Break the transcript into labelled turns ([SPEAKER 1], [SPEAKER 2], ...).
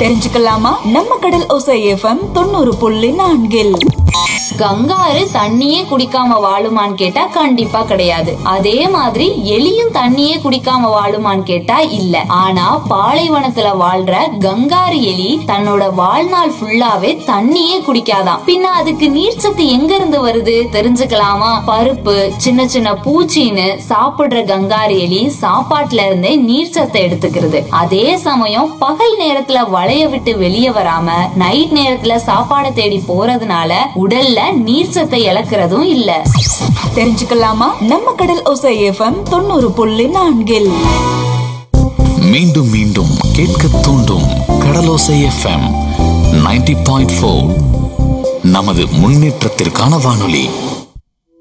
[SPEAKER 1] தெரிஞ்சுக்கலாமா நம்ம கடல் ஓசை எஃப்எம் தொண்ணூறு புள்ளி நான்கில்
[SPEAKER 2] கங்காரு தண்ணியே குடிக்காம வாழுமான்னு கேட்டா கண்டிப்பா கிடையாது அதே மாதிரி எலியும் தண்ணியே குடிக்காம வாழுமான்னு கேட்டா இல்ல ஆனா பாலைவனத்துல வாழ்ற கங்காரு எலி தன்னோட வாழ்நாள் ஃபுல்லாவே தண்ணியே குடிக்காதாம் பின்ன அதுக்கு நீர்ச்சத்து எங்க இருந்து வருது தெரிஞ்சுக்கலாமா பருப்பு சின்ன சின்ன பூச்சின்னு சாப்பிடுற கங்காரு எலி சாப்பாட்டுல இருந்தே நீர்ச்சத்தை எடுத்துக்கிறது அதே சமயம் பகல் நேரத்துல வளைய விட்டு வெளியே வராம நைட் நேரத்துல சாப்பாடை தேடி போறதுனால உடல்ல நீர்ச்சத்தை இழக்கிறதும் இல்ல
[SPEAKER 1] தெரிஞ்சுக்கலாமா நம்ம கடல் ஓசை எஃப்எம் தொண்ணூறு புள்ளி நான்கில்
[SPEAKER 3] மீண்டும் மீண்டும் கேட்க தூண்டும் கடலோசை எஃப்எம் 90.4 பாயிண்ட் நமது முன்னேற்றத்திற்கான வானொலி